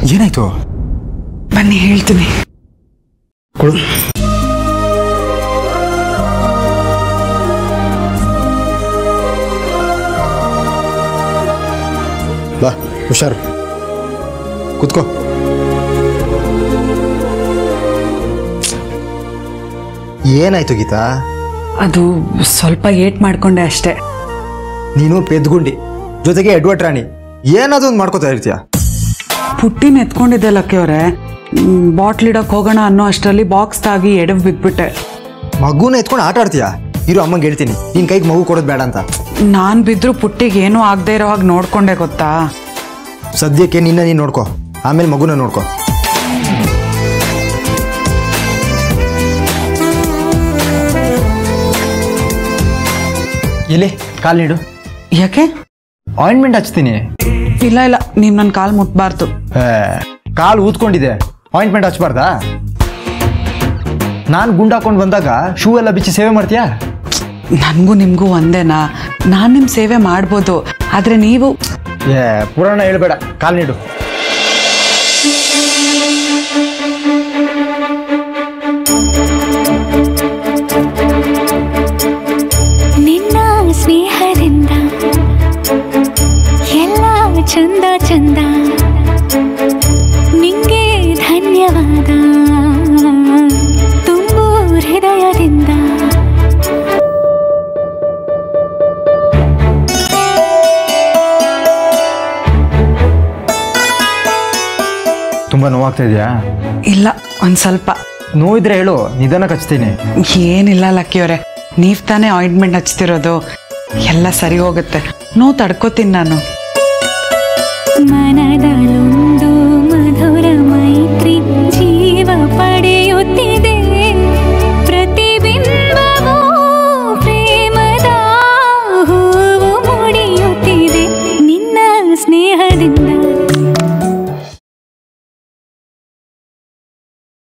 ಏನಾಯ್ತು ಬನ್ನಿ ಹೇಳ್ತೀನಿ ಕೊಡು ಬಾ ಹುಷಾರು ಕೂತ್ಕೋ ಏನಾಯ್ತು ಗೀತಾ ಅದು ಸ್ವಲ್ಪ ಏಟ್ ಮಾಡ್ಕೊಂಡೆ ಅಷ್ಟೇ ನೀನು ಪೆದ್ಗುಂಡಿ ಜೊತೆಗೆ ಎಡ್ವರ್ಡ್ ರಾಣಿ ಏನಾದ್ರು ಒಂದು ಮಾಡ್ಕೋತಾ ಇರ್ತೀಯ ಪುಟ್ಟಿನ ಎತ್ಕೊಂಡಿದ್ದೆ ಲಕ್ಕಿಯವ್ರೆ ಬಾಟ್ಲ್ ಇಡಕ್ ಹೋಗೋಣ ಅನ್ನೋ ಅಷ್ಟರಲ್ಲಿ ಬಾಕ್ಸ್ ತಾಗಿ ಎಡವ್ ಬಿದ್ಬಿಟ್ಟೆ ಮಗುನ ಎತ್ಕೊಂಡು ಆಟ ಆಡ್ತೀಯಾ ಇರು ಅಮ್ಮಂಗೆ ಹೇಳ್ತೀನಿ ನಿನ್ ಕೈಗೆ ಮಗು ಕೊಡೋದು ಬೇಡ ಅಂತ ನಾನ್ ಬಿದ್ರು ಪುಟ್ಟಿಗೆ ಏನೂ ಆಗದೆ ಇರೋ ಹಾಗೆ ನೋಡ್ಕೊಂಡೆ ಗೊತ್ತಾ ಸದ್ಯಕ್ಕೆ ನಿನ್ನ ನೀನು ನೋಡ್ಕೋ ಆಮೇಲೆ ಮಗುನ ನೋಡ್ಕೋ ಎಲ್ಲಿ ಕಾಲು ನೀಡು ಯಾಕೆ ಆಯಿಂಟ್ಮೆಂಟ್ ಹಚ್ತೀನಿ ಇಲ್ಲ ಇಲ್ಲ ನೀವ್ ನನ್ನ ಕಾಲ್ ಮುಟ್ಬಾರ್ದು ಕಾಲು ಊದ್ಕೊಂಡಿದೆ ಆಯಿಂಟ್ಮೆಂಟ್ ಹಚ್ಬಾರ್ದಾ ನಾನು ಗುಂಡಾಕೊಂಡು ಬಂದಾಗ ಶೂ ಎಲ್ಲ ಬಿಚ್ಚಿ ಸೇವೆ ಮಾಡ್ತೀಯಾ ನನಗೂ ನಿಮಗೂ ಒಂದೇನಾ ನಾನು ನಿಮ್ಮ ಸೇವೆ ಮಾಡ್ಬೋದು ಆದರೆ ನೀವು ಏ ಪುರಾಣ ಹೇಳ್ಬೇಡ ಕಾಲು ನೀಡು ನಿನ್ನ ಸ್ನೇಹದಿಂದ ಎಲ್ಲ ಚಂದ ಚಂದ ನಿಂಗೆ ಧನ್ಯವಾದ ತುಂಬು ಹೃದಯದಿಂದ ತುಂಬ ನೋವಾಗ್ತಾ ಇದೆಯಾ ಇಲ್ಲ ಒಂದು ಸ್ವಲ್ಪ ನೋವಿದ್ರೆ ಹೇಳು ನಿಧಾನಕ್ಕೆ ಹಚ್ತೀನಿ ಏನಿಲ್ಲ ಲಕ್ಕಿಯವರೇ ನೀವು ತಾನೇ ಆಯಿಂಟ್ಮೆಂಟ್ ಹಚ್ತಿರೋದು ಎಲ್ಲ ಸರಿ ಹೋಗುತ್ತೆ ನೋವು ತಡ್ಕೋತೀನಿ ನಾನು ಮನದಲ್ಲೊಂದು ಮಧುರ ಮೈತ್ರಿ ಜೀವ ಪಡೆಯುತ್ತಿದೆ ಪ್ರತಿಬಿಂಬವೂ ಪ್ರೇಮದ ಹೂವು ಮುಡಿಯುತ್ತಿದೆ ನಿನ್ನ ಸ್ನೇಹದಿಂದ